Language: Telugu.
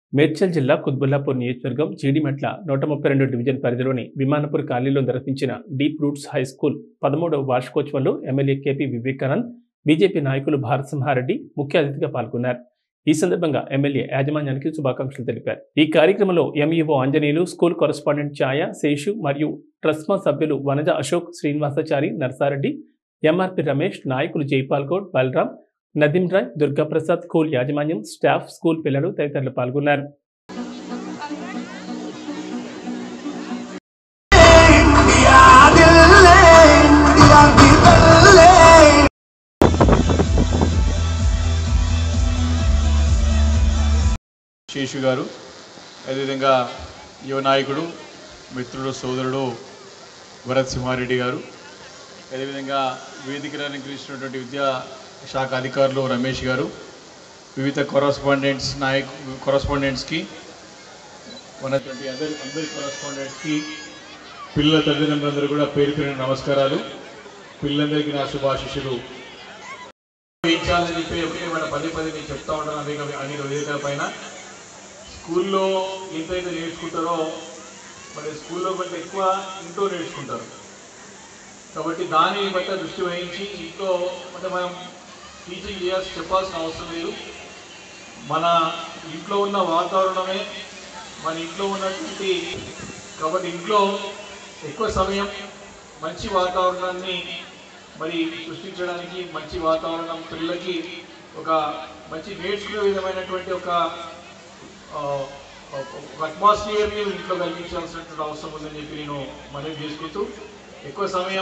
మేడ్చల్ జిల్లా కుత్బుల్లాపూర్ నియోజకవర్గం జీడిమెట్ల నూట ముప్పై రెండు డివిజన్ పరిధిలోని విమానపూర్ కాలనీలో నిర్వహించిన డీప్ రూట్స్ హై స్కూల్ పదమూడవ వార్షికోత్సవంలో ఎమ్మెల్యే కేపీ వివేకానంద్ బీజేపీ నాయకులు భారతసింహారెడ్డి ముఖ్య అతిథిగా పాల్గొన్నారు ఈ సందర్భంగా ఎమ్మెల్యే యాజమాన్యానికి శుభాకాంక్షలు తెలిపారు ఈ కార్యక్రమంలో MEO Anjaneyulu school correspondent Chaya Seshu మరియు ట్రస్మా సభ్యులు వనజ అశోక్ శ్రీనివాసాచారి నర్సారెడ్డి ఎంఆర్పి రమేష్ నాయకులు జైపాల్ గౌడ్ బలరాం నదీం రాయ్ దుర్గాప్రసాద్ స్కూల్ యాజమాన్యం స్టాఫ్ స్కూల్ పిల్లలు తదితరులు పాల్గొన్నారు इंडिया दिल्ले इंडिया की दिल्ले శేషు గారు అదేవిధంగా యువ నాయకుడు మిత్రుడు సోదరుడు భరత్ సింహారెడ్డి గారు అదేవిధంగా వేదికను అలంకరించినటువంటి విద్యా శాఖ అధికారులు రమేష్ గారు వివిధ కొరస్పాండెంట్స్ నాయకు కొరస్పాండెంట్స్కి ఉన్నటువంటి అందరి అందరి కొరస్పాండెంట్స్కి పిల్లల తల్లిదండ్రులందరూ కూడా పేరు పేరున నమస్కారాలు పిల్లలందరికీ నా శుభాశిషులు వేయించాలని చెప్పి ఒకటే మన పదే పదే నేను చెప్తా ఉంటాను అనేక అనేక వేదికల పైన స్కూల్లో ఎంతైతే నేర్చుకుంటారో మరి స్కూల్లో కంటే ఎక్కువ ఇంట్లో నేర్చుకుంటారు కాబట్టి దాని బట్ట దృష్టి వహించి ఇంట్లో అంటే మనం టీచింగ్ చేయాల్సి చెప్పాల్సిన అవసరం లేదు మన ఇంట్లో ఉన్న వాతావరణమే మన ఇంట్లో ఉన్నటువంటి కాబట్టి ఇంట్లో ఎక్కువ సమయం మంచి వాతావరణాన్ని మరి సృష్టించడానికి మంచి వాతావరణం పిల్లలకి ఒక మంచి నేర్చుకునే విధమైనటువంటి ఒక అట్మాస్ఫియర్ని ఇంట్లో కల్పించాల్సినటువంటి అవసరం ఉందని చెప్పి నేను మనవి చేసుకుంటూ ఎక్కువ సమయం